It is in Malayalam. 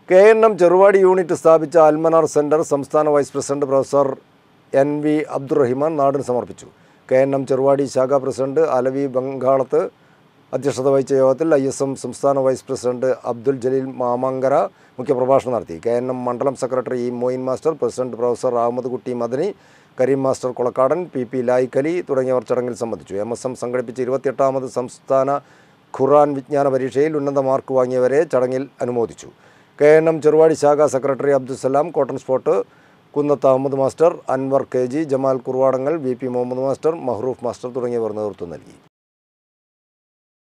K N M Cheruvadi unit സ്ഥാപിച്ച അൽമനാർ സെൻറ്റർ സംസ്ഥാന vice president professor N V Abdurahiman നാടിന് സമർപ്പിച്ചു കെ എൻ എം ചെറുവാടി ശാഖാ പ്രസിഡന്റ് അലവി ബംഗാളത്ത് അധ്യക്ഷത വഹിച്ച യോഗത്തിൽ ഐ എസ് എം സംസ്ഥാന വൈസ് പ്രസിഡന്റ് അബ്ദുൽ ജലീൽ മാമങ്കര മുഖ്യപ്രഭാഷണം നടത്തി കെ എൻ എം മണ്ഡലം secretary E Moyin master president professor Ahammad Kutty Madani Kareem master Kolakkadan P P Layikkali തുടങ്ങിയവർ ചടങ്ങിൽ സംബന്ധിച്ചു എം എസ് എം സംഘടിപ്പിച്ച ഇരുപത്തിയെട്ടാമത് സംസ്ഥാന ഖുറാൻ വിജ്ഞാന പരീക്ഷയിൽ ഉന്നത മാർക്ക് വാങ്ങിയവരെ ചടങ്ങിൽ അനുമോദിച്ചു കെ എൻ എം ചെറുവാടി ശാഖാ സെക്രട്ടറി അബ്ദുസലാം കോട്ടൺ സ്പോട്ട് Kunnath Ahammad master Anwar K G Jamal Kurvadangal V P Muhammad master Mahroof master തുടങ്ങിയവർ നേതൃത്വം നൽകി